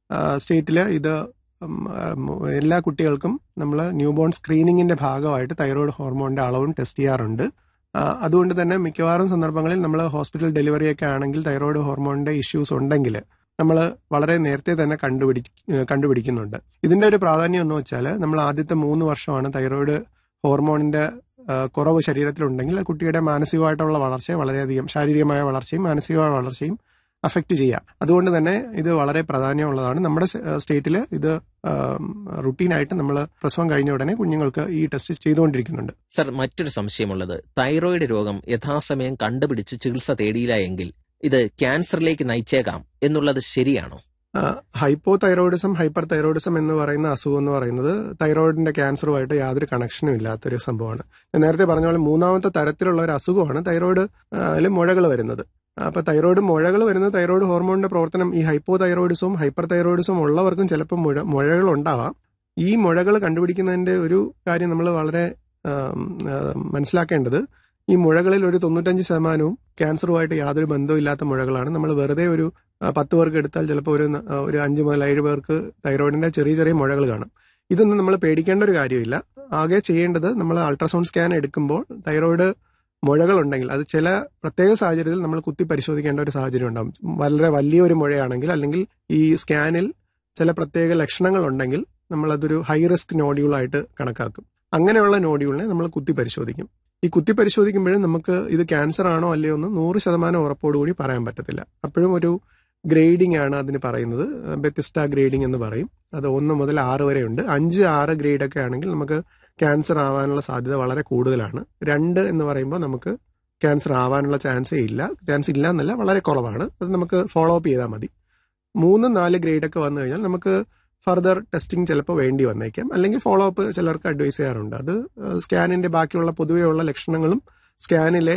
സ്റ്റേറ്റിൽ ഇത് ഉം, ഉം, എല്ലാ കുട്ടികൾക്കും നമ്മൾ ന്യൂബോൺ സ്ക്രീനിങ്ങിന്റെ ഭാഗമായിട്ട് തൈറോയ്ഡ് ഹോർമോണിന്റെ അളവും ടെസ്റ്റ് ചെയ്യാറുണ്ട് ആ, അതുകൊണ്ട് തന്നെ മിക്കവാറും സന്ദർഭങ്ങളിൽ നമ്മൾ ഹോസ്പിറ്റൽ ഡെലിവറി ഒക്കെ ആണെങ്കിൽ തൈറോയ്ഡ് ഹോർമോണിന്റെ ഇഷ്യൂസ് ഉണ്ടെങ്കിൽ നമ്മൾ വളരെ നേരത്തെ തന്നെ കണ്ടുപിടി കണ്ടുപിടിക്കുന്നുണ്ട് ഇതിന്റെ ഒരു പ്രാധാന്യം എന്ന് വെച്ചാൽ നമ്മൾ ആദ്യത്തെ മൂന്ന് വർഷമാണ് തൈറോയ്ഡ് ഹോർമോണിന്റെ ആ, കുറവ് ശരീരത്തിലുണ്ടെങ്കിൽ ആ കുട്ടിയുടെ മാനസികമായിട്ടുള്ള വളർച്ചയെ വളരെയധികം ശാരീരികമായ വളർച്ചയും മാനസികമായ വളർച്ചയും അഫക്റ്റ് ചെയ്യാം അതുകൊണ്ട് തന്നെ ഇത് വളരെ പ്രാധാന്യമുള്ളതാണ് നമ്മുടെ സ്റ്റേറ്റിൽ ഇത് റുട്ടീനായിട്ട് നമ്മൾ പ്രസവം കഴിഞ്ഞ ഉടനെ കുഞ്ഞുങ്ങൾക്ക് ഈ ടെസ്റ്റ് ചെയ്തുകൊണ്ടിരിക്കുന്നുണ്ട് സർ മറ്റൊരു സംശയമുള്ളത് തൈറോയിഡ് രോഗം യഥാസമയം കണ്ടുപിടിച്ച് ചികിത്സ തേടിയില്ല എങ്കിൽ ഇത് ക്യാൻസറിലേക്ക് നയിച്ചേക്കാം എന്നുള്ളത് ശരിയാണോ ഹൈപ്പോ തൈറോയിഡിസം ഹൈപ്പർ തൈറോയിഡിസം എന്ന് പറയുന്ന അസുഖം എന്ന് പറയുന്നത് തൈറോയിഡിന്റെ ക്യാൻസറുമായിട്ട് യാതൊരു കണക്ഷനും ഇല്ലാത്തൊരു സംഭവമാണ് ഞാൻ നേരത്തെ പറഞ്ഞ പോലെ മൂന്നാമത്തെ തരത്തിലുള്ള ഒരു അസുഖമാണ് തൈറോയിഡ് മുഴകൾ വരുന്നത് അപ്പൊ തൈറോയിഡ് മുഴകൾ വരുന്നത് തൈറോയിഡ് ഹോർമോണിന്റെ പ്രവർത്തനം ഈ ഹൈപ്പോ തൈറോയിഡിസവും ഹൈപ്പർ തൈറോയിഡിസവും ഉള്ളവർക്കും ചിലപ്പോൾ മുഴ മുഴകൾ ഉണ്ടാവാം ഈ മുഴകൾ കണ്ടുപിടിക്കുന്നതിന്റെ ഒരു കാര്യം നമ്മൾ വളരെ ആം, ആ, മനസ്സിലാക്കേണ്ടത് ഈ മുഴകളിൽ ഒരു തൊണ്ണൂറ്റഞ്ച് ശതമാനവും ക്യാൻസറുമായിട്ട് യാതൊരു ബന്ധവും മുഴകളാണ് നമ്മൾ വെറുതെ ഒരു ആ, പത്ത് പേർക്ക് എടുത്താൽ ചിലപ്പോൾ ഒരു ന- ഒരു അഞ്ച് മുതൽ ഏഴ് പേർക്ക് തൈറോയിഡിന്റെ ചെറിയ ചെറിയ മുഴകൾ കാണും ഇതൊന്നും നമ്മൾ പേടിക്കേണ്ട ഒരു കാര്യമില്ല ആകെ ചെയ്യേണ്ടത് നമ്മൾ അൾട്രാസൗണ്ട് സ്കാൻ എടുക്കുമ്പോൾ തൈറോയിഡ് മുഴകൾ ഉണ്ടെങ്കിൽ അത് ചില പ്രത്യേക സാഹചര്യത്തിൽ നമ്മൾ കുത്തി പരിശോധിക്കേണ്ട ഒരു സാഹചര്യം ഉണ്ടാകും വളരെ വലിയൊരു മുഴയാണെങ്കിൽ അല്ലെങ്കിൽ ഈ സ്കാനിൽ ചില പ്രത്യേക ലക്ഷണങ്ങൾ ഉണ്ടെങ്കിൽ നമ്മൾ അതൊരു ഹൈ റിസ്ക് നോഡ്യൂളായിട്ട് കണക്കാക്കും അങ്ങനെയുള്ള നോഡ്യൂളിനെ നമ്മൾ കുത്തി പരിശോധിക്കും ഈ കുത്തി പരിശോധിക്കുമ്പോഴും നമുക്ക് ഇത് ക്യാൻസർ ആണോ അല്ലയോ എന്ന് നൂറ് ശതമാനം ഉറപ്പോടുകൂടി പറയാൻ പറ്റത്തില്ല അപ്പോഴും ഒരു ഗ്രേഡിംഗ് ആണ് അതിന് പറയുന്നത് വ്യത്യസ്ത ഗ്രേഡിംഗ് എന്ന് പറയും അത് ഒന്ന് മുതൽ ആറ് വരെ ഉണ്ട് അഞ്ച് ആറ് ഗ്രേഡ് ഒക്കെ ആണെങ്കിൽ നമുക്ക് ക്യാൻസർ ആവാനുള്ള സാധ്യത വളരെ കൂടുതലാണ് രണ്ട് എന്ന് പറയുമ്പോൾ നമുക്ക് ക്യാൻസർ ആവാനുള്ള ചാൻസേ ഇല്ല ചാൻസ് ഇല്ല എന്നല്ല വളരെ കുറവാണ് അത് നമുക്ക് ഫോളോ അപ്പ് ചെയ്താൽ മതി മൂന്ന് നാല് ഗ്രേഡ് ഒക്കെ വന്നു കഴിഞ്ഞാൽ നമുക്ക് ഫർദർ ടെസ്റ്റിംഗ് ചിലപ്പോൾ വേണ്ടി വന്നേക്കാം അല്ലെങ്കിൽ ഫോളോ അപ്പ് ചിലർക്ക് അഡ്വൈസ് ചെയ്യാറുണ്ട് അത് സ്കാനിന്റെ ബാക്കിയുള്ള പൊതുവെയുള്ള ലക്ഷണങ്ങളും സ്കാനിലെ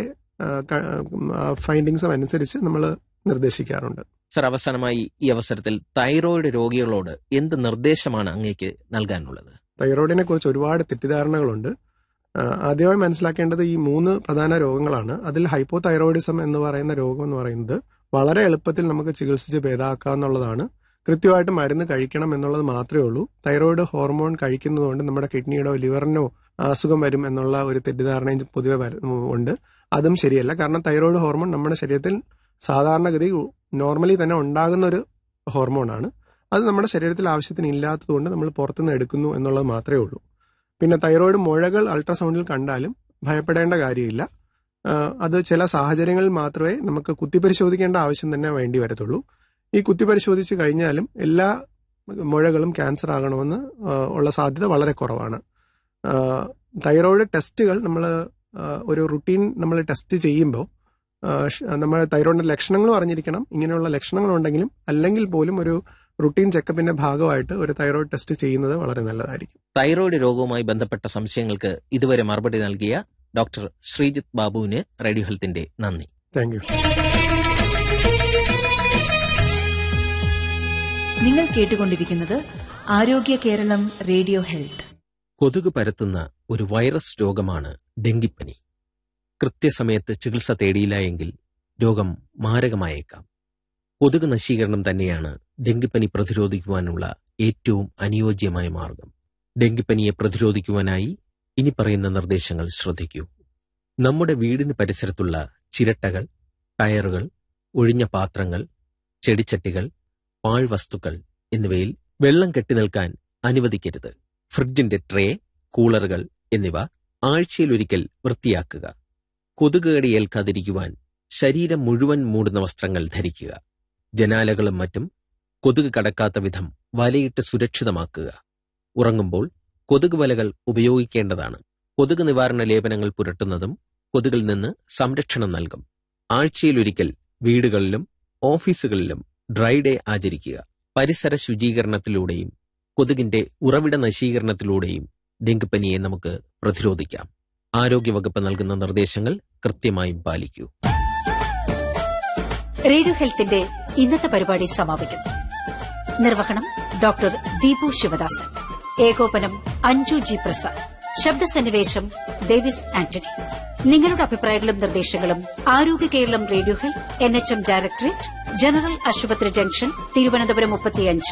ഫൈൻഡിങ്സും അനുസരിച്ച് നമ്മൾ നിർദ്ദേശിക്കാറുണ്ട് സർ അവസാനമായി ഈ അവസരത്തിൽ തൈറോയിഡ് രോഗികളോട് എന്ത് നിർദ്ദേശമാണ് അങ്ങേക്ക് നൽകാനുള്ളത് തൈറോയിഡിനെ കുറിച്ച് ഒരുപാട് തെറ്റിദ്ധാരണകളുണ്ട് ആ, ആദ്യമായി മനസ്സിലാക്കേണ്ടത് ഈ മൂന്ന് പ്രധാന രോഗങ്ങളാണ് അതിൽ ഹൈപ്പോ തൈറോയിഡിസം എന്ന് പറയുന്ന രോഗം എന്ന് പറയുന്നത് വളരെ എളുപ്പത്തിൽ നമുക്ക് ചികിത്സിച്ച് ഭേദമാക്കാവുന്നതാണ് കൃത്യമായിട്ട് മരുന്ന് കഴിക്കണം എന്നുള്ളത് മാത്രമേ ഉള്ളൂ തൈറോയിഡ് ഹോർമോൺ കഴിക്കുന്നതുകൊണ്ട് നമ്മുടെ കിഡ്നിയുടെയോ ലിവറിനോ അസുഖം വരും എന്നുള്ള ഒരു തെറ്റിദ്ധാരണയും പൊതുവെ വര- ഉണ്ട് അതും ശരിയല്ല കാരണം തൈറോയിഡ് ഹോർമോൺ നമ്മുടെ ശരീരത്തിൽ സാധാരണഗതി നോർമലി തന്നെ ഉണ്ടാകുന്ന ഒരു ഹോർമോണാണ് അത് നമ്മുടെ ശരീരത്തിൽ ആവശ്യത്തിന് ഇല്ലാത്തതുകൊണ്ട് നമ്മൾ പുറത്തുനിന്ന് എടുക്കുന്നു എന്നുള്ളത് മാത്രമേ ഉള്ളൂ പിന്നെ തൈറോയിഡ് മുഴകൾ അൾട്രാസൗണ്ടിൽ കണ്ടാലും ഭയപ്പെടേണ്ട കാര്യമില്ല ആ, അത് ചില സാഹചര്യങ്ങളിൽ മാത്രമേ നമുക്ക് കുത്തിപ്പരിശോധിക്കേണ്ട ആവശ്യം തന്നെ വേണ്ടി വരത്തുള്ളൂ ഈ കുത്തിപ്പരിശോധിച്ച് കഴിഞ്ഞാലും എല്ലാ മുഴകളും ക്യാൻസർ ആകണമെന്ന് ആ, ഉള്ള സാധ്യത വളരെ കുറവാണ് ആ, തൈറോയിഡ് ടെസ്റ്റുകൾ നമ്മൾ ഒരു റുട്ടീൻ നമ്മൾ ടെസ്റ്റ് ചെയ്യുമ്പോൾ നമ്മൾ തൈറോയിഡിന്റെ ലക്ഷണങ്ങളും അറിഞ്ഞിരിക്കണം ഇങ്ങനെയുള്ള ലക്ഷണങ്ങൾ ഉണ്ടെങ്കിലും അല്ലെങ്കിൽ പോലും ഒരു റുട്ടീൻ ചെക്കപ്പിന്റെ ഭാഗമായിട്ട് ഒരു തൈറോയിഡ് ടെസ്റ്റ് ചെയ്യുന്നത് വളരെ നല്ലതായിരിക്കും തൈറോയിഡ് രോഗവുമായി ബന്ധപ്പെട്ട സംശയങ്ങൾക്ക് ഇതുവരെ മറുപടി നൽകിയ ഡോക്ടർ ശ്രീജിത്ത് ബാബുവിന് റേഡിയോ ഹെൽത്തിന്റെ നന്ദി താങ്ക് യു നിങ്ങൾ കേട്ടുകൊണ്ടിരിക്കുന്നത് ആരോഗ്യ കേരളം റേഡിയോ ഹെൽത്ത് കൊതുക് പരത്തുന്ന ഒരു വൈറസ് രോഗമാണ് ഡെങ്കിപ്പനി കൃത്യസമയത്ത് ചികിത്സ തേടിയില്ല എങ്കിൽ രോഗം മാരകമായേക്കാം കൊതുക് നശീകരണം തന്നെയാണ് ഡെങ്കിപ്പനി പ്രതിരോധിക്കുവാനുള്ള ഏറ്റവും അനുയോജ്യമായ മാർഗം ഡെങ്കിപ്പനിയെ പ്രതിരോധിക്കുവാനായി ഇനി പറയുന്ന നിർദ്ദേശങ്ങൾ ശ്രദ്ധിക്കൂ നമ്മുടെ വീടിന് പരിസരത്തുള്ള ചിരട്ടകൾ ടയറുകൾ ഒഴിഞ്ഞ പാത്രങ്ങൾ ചെടിച്ചട്ടികൾ പാഴ്വസ്തുക്കൾ എന്നിവയിൽ വെള്ളം കെട്ടിനിൽക്കാൻ അനുവദിക്കരുത് ഫ്രിഡ്ജിന്റെ ട്രേ കൂളറുകൾ എന്നിവ ആഴ്ചയിലൊരിക്കൽ വൃത്തിയാക്കുക കൊതുകുകടി ഏൽക്കാതിരിക്കുവാൻ ശരീരം മുഴുവൻ മൂടുന്ന വസ്ത്രങ്ങൾ ധരിക്കുക ജനാലകളും മറ്റും കൊതുക് കടക്കാത്ത വിധം വലയിട്ട് സുരക്ഷിതമാക്കുക ഉറങ്ങുമ്പോൾ കൊതുക് വലകൾ ഉപയോഗിക്കേണ്ടതാണ് കൊതുക് നിവാരണ ലേപനങ്ങൾ പുരട്ടുന്നതും കൊതുകിൽ നിന്ന് സംരക്ഷണം നൽകും ആഴ്ചയിലൊരിക്കൽ വീടുകളിലും ഓഫീസുകളിലും ഡ്രൈ ഡേ ആചരിക്കുക പരിസര ശുചീകരണത്തിലൂടെയും കൊതുകിന്റെ ഉറവിട നശീകരണത്തിലൂടെയും ഡെങ്കിപ്പനിയെ നമുക്ക് പ്രതിരോധിക്കാം ആരോഗ്യവകുപ്പ് നൽകുന്ന നിർദ്ദേശങ്ങൾ കൃത്യമായും പാലിക്കൂ റേഡിയോ ഹെൽത്തിന്റെ ഇന്നത്തെ പരിപാടി സമാപിക്കുന്നു നിർവഹണം ഡോക്ടർ ദീപു ശിവദാസൻ ഏകോപനം അഞ്ജു ജി പ്രസാദ് ശബ്ദസന്നിവേശം ഡേവിസ് ആന്റണി നിങ്ങളുടെ അഭിപ്രായങ്ങളും നിർദ്ദേശങ്ങളും Arogya Keralam radio health N H M directorate general ആശുപത്രി ജംഗ്ഷൻ തിരുവനന്തപുരം മുപ്പത്തിയഞ്ച്